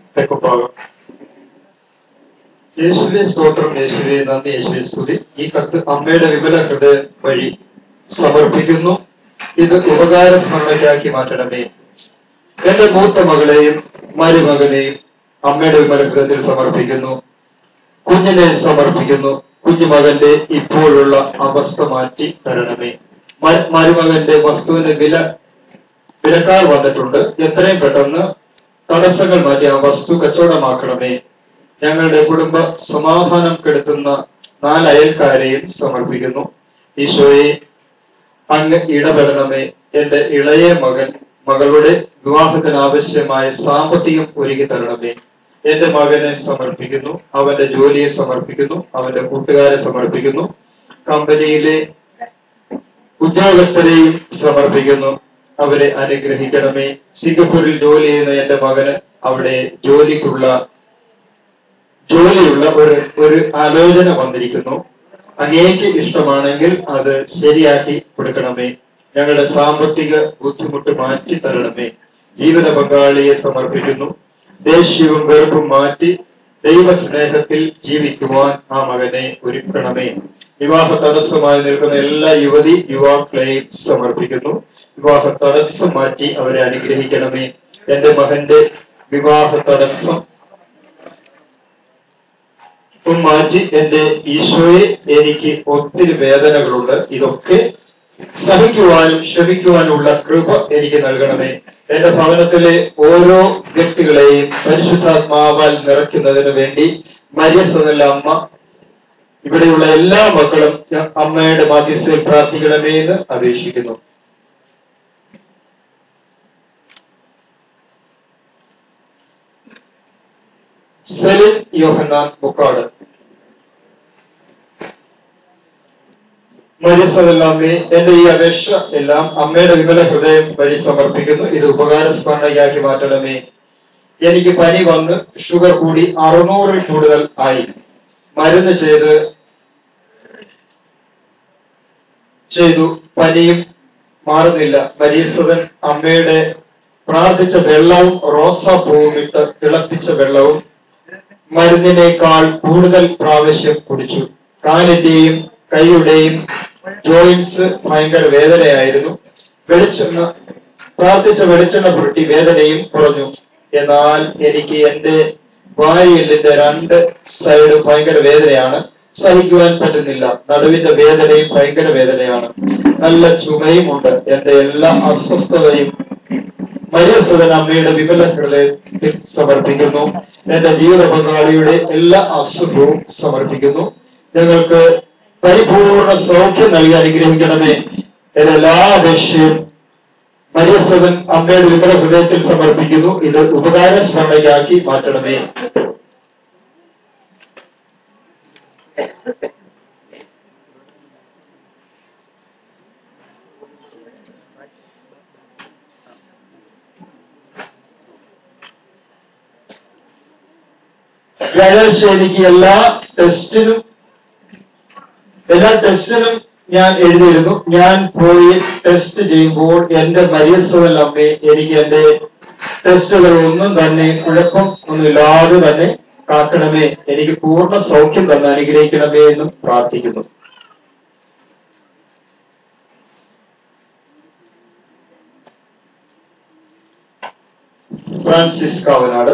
തെക്കുഭാഗം യേശുവെ സ്തോത്രം യേശുവെ നന്ദി യേശുവെ സ്തുതി ഈ കത്ത് അമ്മയുടെ വിമല ഹൃദയം വഴി സമർപ്പിക്കുന്നു ഇത് ഉപകാര സ്മരണയ്ക്കാക്കി മാറ്റണമേ എന്റെ മൂത്ത മകളെയും മരുമകനെയും അമ്മയുടെ വിമല ഹൃദയത്തിൽ സമർപ്പിക്കുന്നു കുഞ്ഞിനെ സമർപ്പിക്കുന്നു കുഞ്ഞുമകന്റെ ഇപ്പോഴുള്ള അവസ്ഥ മാറ്റി തരണമേ മ- മരുമകന്റെ വസ്തുവിന് വില വിലക്കാർ വന്നിട്ടുണ്ട് എത്രയും പെട്ടെന്ന് തടസ്സങ്ങൾ മാറ്റി ആ വസ്തു കച്ചവടമാക്കണമേ ഞങ്ങളുടെ കുടുംബ സമാധാനം കെടുത്തുന്ന നാല് അയൽക്കാരെയും സമർപ്പിക്കുന്നു ഈശോയെ അങ്ങ് ഇടപെടണമേ എന്റെ ഇളയ മകൻ മകളുടെ വിവാഹത്തിന് ആവശ്യമായ സാമ്പത്തികം ഒരുക്കി തരണമേ എന്റെ മകനെ സമർപ്പിക്കുന്നു അവന്റെ ജോലിയെ സമർപ്പിക്കുന്നു അവന്റെ കൂട്ടുകാരെ സമർപ്പിക്കുന്നു കമ്പനിയിലെ ഉദ്യോഗസ്ഥരെയും സമർപ്പിക്കുന്നു അവരെ അനുഗ്രഹിക്കണമേ സിംഗപ്പൂരിൽ ജോലി ചെയ്യുന്ന എന്റെ മകന് അവിടെ ജോലിക്കുള്ള ജോലിയുള്ള ഒരു ഒരു ആലോചന വന്നിരിക്കുന്നു അങ്ങേക്ക് ഇഷ്ടമാണെങ്കിൽ അത് ശരിയാക്കി കൊടുക്കണമേ ഞങ്ങളുടെ സാമ്പത്തിക ബുദ്ധിമുട്ട് മാറ്റി തരണമേ ജീവിത പങ്കാളിയെ സമർപ്പിക്കുന്നു ദേഷ്യവും വെറുപ്പും മാറ്റി ദൈവസ്നേഹത്തിൽ ജീവിക്കുവാൻ ആ മകനെ ഒരുക്കണമേ വിവാഹ തടസ്സമായി നിൽക്കുന്ന എല്ലാ യുവതി യുവാക്കളെയും സമർപ്പിക്കുന്നു വിവാഹ തടസ്സം മാറ്റി അവരെ അനുഗ്രഹിക്കണമേ എന്റെ മകന്റെ വിവാഹ തടസ്സം ഉം മാറ്റി എന്റെ ഈശോയെ എനിക്ക് ഒത്തിരി വേദനകളുണ്ട് ഇതൊക്കെ സഹിക്കുവാനും ക്ഷമിക്കുവാനുള്ള കൃപ എനിക്ക് നൽകണമേ എന്റെ ഭവനത്തിലെ ഓരോ വ്യക്തികളെയും പരിശുദ്ധാത്മാവാൽ നിറയ്ക്കുന്നതിന് വേണ്ടി മര്യസതല്ല അമ്മ ഇവിടെയുള്ള എല്ലാ മക്കളും ഞാൻ അമ്മയുടെ മാധ്യസ്ഥയിൽ പ്രാർത്ഥിക്കണമേ എന്ന് അപേക്ഷിക്കുന്നു സെലിൻ യോഹന്നാൻ മുക്കാട് മരിസതല്ലാമേ എന്റെ ഈ അപേക്ഷ എല്ലാം അമ്മയുടെ വിമല ഹൃദയം വഴി സമർപ്പിക്കുന്നു ഇത് ഉപകാര സ്മരണയാക്കി മാറ്റണമേ എനിക്ക് പനി വന്ന് ഷുഗർ കൂടി അറുന്നൂറിൽ കൂടുതൽ ആയി മരുന്ന് ചെയ്ത് ചെയ്തു പനിയും മാറുന്നില്ല മരീസതൻ അമ്മയുടെ പ്രാർത്ഥിച്ച വെള്ളവും റോസാപ്പൂവും ഇട്ട് തിളപ്പിച്ച വെള്ളവും മരുന്നിനേക്കാൾ കൂടുതൽ പ്രാവശ്യം കുടിച്ചു കാലിന്റെയും കൈയുടെയും ജോയിന്റ്സ് ഭയങ്കര വേദനയായിരുന്നു വെളിച്ചെണ്ണ പ്രാർത്ഥിച്ച വെളിച്ചെണ്ണ പുരട്ടി വേദനയും കുറഞ്ഞു എന്നാൽ എനിക്ക് എന്റെ വാരിയെല്ലിന്റെ രണ്ട് സൈഡും ഭയങ്കര വേദനയാണ് സഹിക്കുവാൻ പറ്റുന്നില്ല നടുവിന്റെ വേദനയും ഭയങ്കര വേദനയാണ് നല്ല ചുമയും ഉണ്ട് എന്റെ എല്ലാ അസ്വസ്ഥതയും മരിയസുതൻ അമ്മയുടെ വിമല ഹൃദയത്തിൽ സമർപ്പിക്കുന്നു എന്റെ ജീവിത പങ്കാളിയുടെ എല്ലാ അസുഖവും സമർപ്പിക്കുന്നു ഞങ്ങൾക്ക് പരിപൂർണ സൗഖ്യം നൽകി അനുഗ്രഹിക്കണമേ എന്റെ എല്ലാ അപേക്ഷയും മരിയസുതൻ അമ്മയുടെ വിമല ഹൃദയത്തിൽ സമർപ്പിക്കുന്നു ഇത് ഉപകാര സ്മരണയാക്കി മാറ്റണമേ വ്യാഴാഴ്ച എനിക്ക് എല്ലാ ടെസ്റ്റിനും എല്ലാ ടെസ്റ്റിനും ഞാൻ എഴുതിയിരുന്നു ഞാൻ പോയി ടെസ്റ്റ് ചെയ്യുമ്പോൾ എന്റെ മരിയസുവൽ അമ്മയെ എനിക്ക് എന്റെ ടെസ്റ്റുകൾ ഒന്നും തന്നെ കുഴപ്പം ഒന്നുമില്ലാതെ തന്നെ കാക്കണമേ എനിക്ക് പൂർണ്ണ സൗഖ്യം തന്ന് അനുഗ്രഹിക്കണമേ എന്നും പ്രാർത്ഥിക്കുന്നു ഫ്രാൻസിസ് കാവനാട്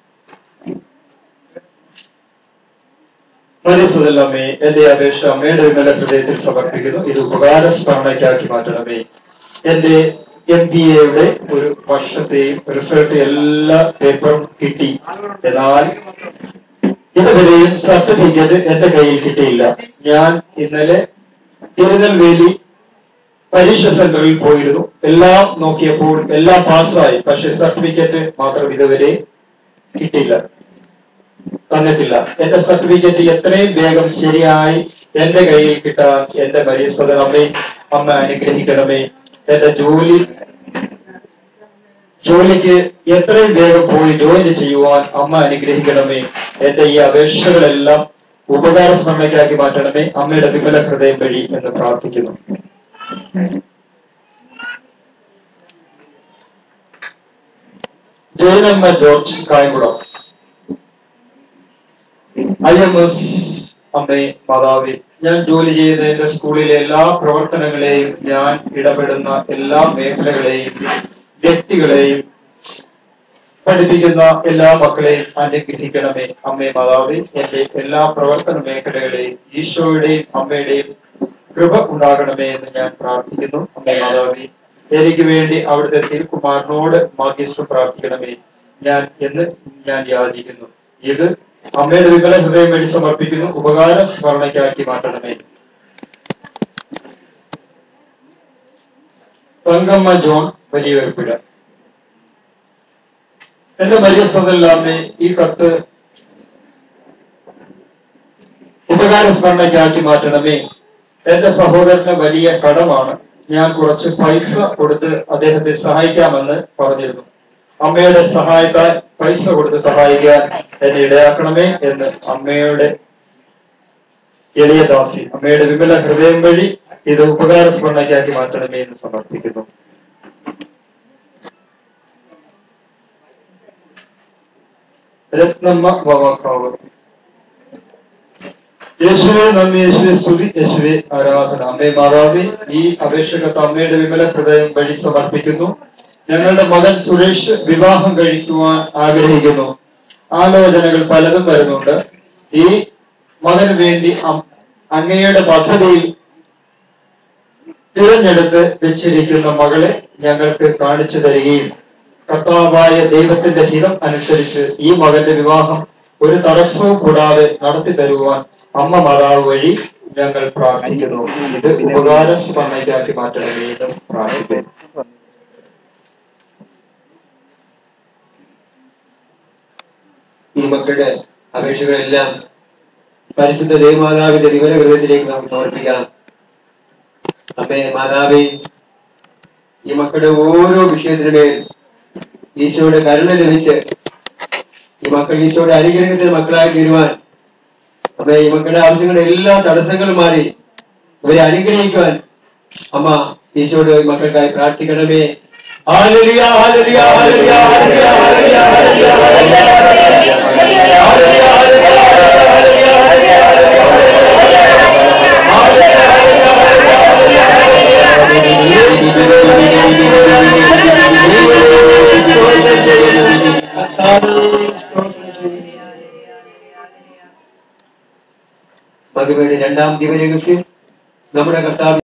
മരിയസുതല്ലമ്മേ എന്റെ അപേക്ഷ അമ്മയുടെ വിമല ഹൃദയത്തിൽ സമർപ്പിക്കുന്നു ഇത് ഉപകാര സ്മരണയ്ക്കാക്കി മാറ്റണമേ എന്റെ എം ബി എയുടെ ഒരു വർഷത്തെയും റിസൾട്ട് എല്ലാ പേപ്പറും കിട്ടി എന്നാൽ ഇതുവരെയും സർട്ടിഫിക്കറ്റ് എന്റെ കയ്യിൽ കിട്ടിയില്ല ഞാൻ ഇന്നലെ തിരുനെൽവേലി പരീക്ഷ സെന്ററിൽ പോയിരുന്നു എല്ലാം നോക്കിയപ്പോൾ എല്ലാം പാസ്സായി പക്ഷെ സർട്ടിഫിക്കറ്റ് മാത്രം ഇതുവരെ കിട്ടിയില്ല തന്നിട്ടില്ല എന്റെ സർട്ടിഫിക്കറ്റ് എത്രയും വേഗം ശരിയായി എന്റെ കയ്യിൽ കിട്ടാൻ എന്റെ മരീസദൻ അമ്മേ അമ്മ അനുഗ്രഹിക്കണമേ എന്റെ ജോലി ജോലിക്ക് എത്രയും വേഗം പോയി ജോയിൻ ചെയ്യുവാൻ അമ്മ അനുഗ്രഹിക്കണമേ എന്റെ ഈ അപേക്ഷകളെല്ലാം ഉപകാര സ്മരണയ്ക്കാക്കി മാറ്റണമേ അമ്മയുടെ വിമല ഹൃദയം വഴി എന്ന് പ്രാർത്ഥിക്കുന്നു Jayanamma George Kayamkulam I M S അമ്മേ മാതാവി ഞാൻ ജോലി ചെയ്യുന്ന എന്റെ സ്കൂളിലെ എല്ലാ പ്രവർത്തനങ്ങളെയും ഞാൻ ഇടപെടുന്ന എല്ലാ മേഖലകളെയും വ്യക്തികളെയും പഠിപ്പിക്കുന്ന എല്ലാ മക്കളെയും അനുഗ്രഹിക്കണമേ അമ്മേ മാതാവി എന്റെ എല്ലാ പ്രവർത്തന മേഖലകളെയും ഈശോയുടെയും അമ്മയുടെയും കൃപ ഉണ്ടാകണമേ എന്ന് ഞാൻ പ്രാർത്ഥിക്കുന്നു അമ്മേ മാതാവി എനിക്ക് വേണ്ടി അവിടുത്തെ തിരുക്കുമാരനോട് മാധ്യസ്ഥം പ്രാർത്ഥിക്കണമേ ഞാൻ എന്ന് ഞാൻ യാചിക്കുന്നു ഇത് അമ്മയുടെ വിമല ഹൃദയം വഴി സമർപ്പിക്കുന്നു ഉപകാര സ്മരണയ്ക്കാക്കി മാറ്റണമേ തങ്കമ്മ ജോൺ വലിയവർപ്പിഴ എന്റെ മര്യസ്ഥതല്ലാമേ ഈ കത്ത് ഉപകാര സ്മരണയ്ക്കാക്കി മാറ്റണമേ എന്റെ സഹോദരന് വലിയ കടമാണ് ഞാൻ കുറച്ച് പൈസ കൊടുത്ത് അദ്ദേഹത്തെ സഹായിക്കാമെന്ന് പറഞ്ഞിരുന്നു അമ്മയുടെ സഹായത്താൽ പൈസ കൊടുത്ത് സഹായിക്കാൻ എന്നെ ഇടയാക്കണമേ എന്ന് അമ്മയുടെ എളിയ ദാസി അമ്മയുടെ വിമല ഹൃദയം വഴി ഇത് ഉപകാര സ്മരണയ്ക്കാക്കി മാറ്റണമേ എന്ന് സമർപ്പിക്കുന്നു രത്നമ്മ വവാക്കാവ് യേശുവെ നന്ദി യേശുവെ സ്തുതി യേശുവെ ആരാധന അമ്മേ മാതാവി ഈ അപേക്ഷകത്ത് അമ്മയുടെ വിമല ഹൃദയം വഴി സമർപ്പിക്കുന്നു ഞങ്ങളുടെ മകൻ സുരേഷ് വിവാഹം കഴിക്കുവാൻ ആഗ്രഹിക്കുന്നു ആലോചനകൾ പലതും വരുന്നുണ്ട് ഈ മകന് വേണ്ടി അം- അങ്ങയുടെ പദ്ധതിയിൽ തിരഞ്ഞെടുത്ത് വെച്ചിരിക്കുന്ന മകളെ ഞങ്ങൾക്ക് കാണിച്ചു തരികയും കർത്താവായ ദൈവത്തിന്റെ ഹിതം അനുസരിച്ച് ഈ മകന്റെ വിവാഹം ഒരു തടസ്സവും കൂടാതെ നടത്തി തരുവാൻ അമ്മ മാതാവ് വഴി ഞങ്ങൾ പ്രാർത്ഥിക്കുന്നു ഇത് ഉപകാര സ്മരണയ്ക്കാക്കി മാറ്റണമേ എന്നും പ്രാർത്ഥിക്കുന്നു ഈ മക്കളുടെ അപേക്ഷകളെല്ലാം പരിശുദ്ധ ദേവമാതാവിന്റെ വിവര ഹൃദയത്തിലേക്ക് നമുക്ക് സമർപ്പിക്കാം അമ്മേ മാതാവേ ഈ മക്കളുടെ ഓരോ വിഷയത്തിനുമേൽ ഈശോയുടെ കരുണ ലഭിച്ച് ഈ മക്കൾ ഈശോയുടെ അനുഗ്രഹത്തിന്റെ മക്കളായി തീരുവാൻ അമ്മേ ഈ മക്കളുടെ ആവശ്യങ്ങളുടെ എല്ലാ തടസ്സങ്ങളും മാറി ഇവരെ അനുഗ്രഹിക്കുവാൻ അമ്മ ഈശോയുടെ ഈ മക്കൾക്കായി പ്രാർത്ഥിക്കണമേ ഹാലലിയ ഹാലലിയ ഹാലലിയ ഹാലലിയ ഹാലലിയ ഹാലലിയ മധുവയുടെ രണ്ടാം ദിവരകസ്യം നമ്മുടെ കർത്താവ്